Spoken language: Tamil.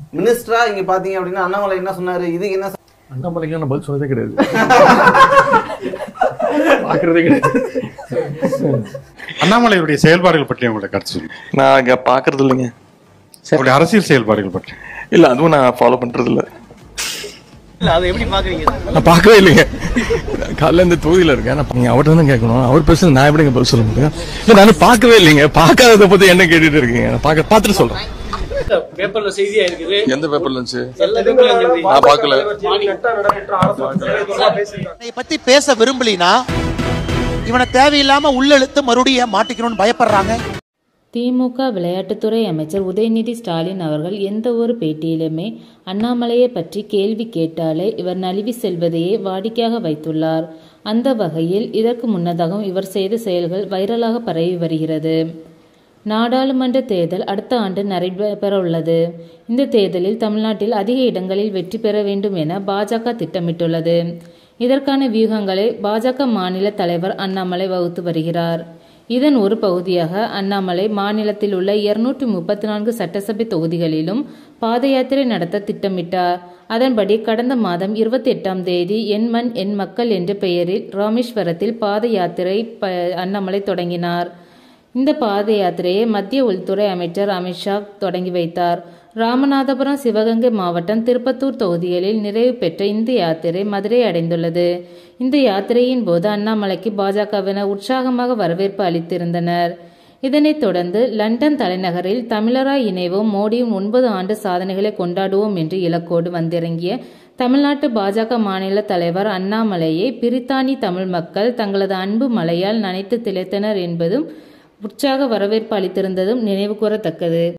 மினிஸ்டரா இங்க பாத்தீங்க அப்படின்னா அண்ணாமலை என்ன சொன்னாரு இதுக்கு என்ன அண்ணாமலைக்கு நான் பதில் சொன்னதே கிடையாது பார்க்கறதே கிடையாது அண்ணாமலையுடைய செயல்பாடுகள் பற்றி உங்களோட கருத்து சொல்லுங்க நான் அங்க பாக்குறது இல்லைங்க அவருடைய அரசியல் செயல்பாடுகள் பற்றி இல்ல அதுவும் நான் ஃபாலோ பண்றது இல்ல அதை எப்படி பாக்குறீங்க நான் பார்க்கவே இல்லைங்க காலைல இந்த தொகுதியில இருக்கேன் நான் நீங்க அவர்கிட்ட தான் கேட்கணும் அவர் பேசுறது நான் எப்படிங்க பதில் சொல்ல முடியும் இல்ல நானும் பார்க்கவே இல்லைங்க பார்க்காததை பத்தி என்ன கேட்டுட்டு இருக்கீங்க நான் பார்க்க பார்த்துட்டு சொல்றேன் பேப்பர்ல செய்தியா இருக்குது எந்த பேப்பர்ல இருந்துச்சு எல்லா பேப்பர்ல இருக்குது. நான் பார்க்கல இதை பத்தி பேச விரும்பலினா இவனை தேவையில்லாம உள்ளெழுத்து மறுபடியும் மாட்டிக்கணும்னு பயப்படுறாங்க திமுக விளையாட்டுத்துறை அமைச்சர் உதயநிதி ஸ்டாலின் அவர்கள் எந்த ஒரு பேட்டியிலுமே அண்ணாமலையை பற்றி கேள்வி கேட்டாலே இவர் நழுவி செல்வதையே வாடிக்கையாக வைத்துள்ளார் அந்த வகையில் இதற்கு முன்னதாகவும் இவர் செய்த செயல்கள் வைரலாக பரவி வருகிறது நாடாளுமன்ற தேர்தல் அடுத்த ஆண்டு நடைபெற உள்ளது இந்த தேர்தலில் தமிழ்நாட்டில் அதிக இடங்களில் வெற்றி பெற வேண்டும் என பாஜக திட்டமிட்டுள்ளது இதற்கான வியூகங்களை பாஜக மாநில தலைவர் அண்ணாமலை வகுத்து வருகிறார் இதன் ஒரு பகுதியாக அண்ணாமலை மாநிலத்தில் உள்ள இருநூற்றி முப்பத்தி நான்கு சட்டசபை தொகுதிகளிலும் பாத யாத்திரை நடத்த திட்டமிட்டார் அதன்படி கடந்த மாதம் இருபத்தி எட்டாம் தேதி என் மண் என் மக்கள் என்ற பெயரில் ராமேஸ்வரத்தில் பாத யாத்திரை ப அண்ணாமலை தொடங்கினார் இந்த பாத யாத்திரையை மத்திய உள்துறை அமைச்சர் அமித்ஷா தொடங்கி வைத்தார் ராமநாதபுரம் சிவகங்கை மாவட்டம் திருப்பத்தூர் தொகுதிகளில் நிறைவு பெற்ற இந்த யாத்திரை மதுரை அடைந்துள்ளது இந்த யாத்திரையின் போது அண்ணாமலைக்கு பாஜகவினர் உற்சாகமாக வரவேற்பு அளித்திருந்தனர் இதனைத் தொடர்ந்து லண்டன் தலைநகரில் தமிழராய் இணைவோம் மோடியின் ஒன்பது ஆண்டு சாதனைகளை கொண்டாடுவோம் என்று இலக்கோடு வந்திறங்கிய தமிழ்நாட்டு பாஜக மாநில தலைவர் அண்ணாமலையை பிரித்தானி தமிழ் மக்கள் தங்களது அன்பு மலையால் நனைத்து திளைத்தனர் என்பதும் உற்சாக வரவேற்பு அளித்திருந்ததும் நினைவு கூறத்தக்கது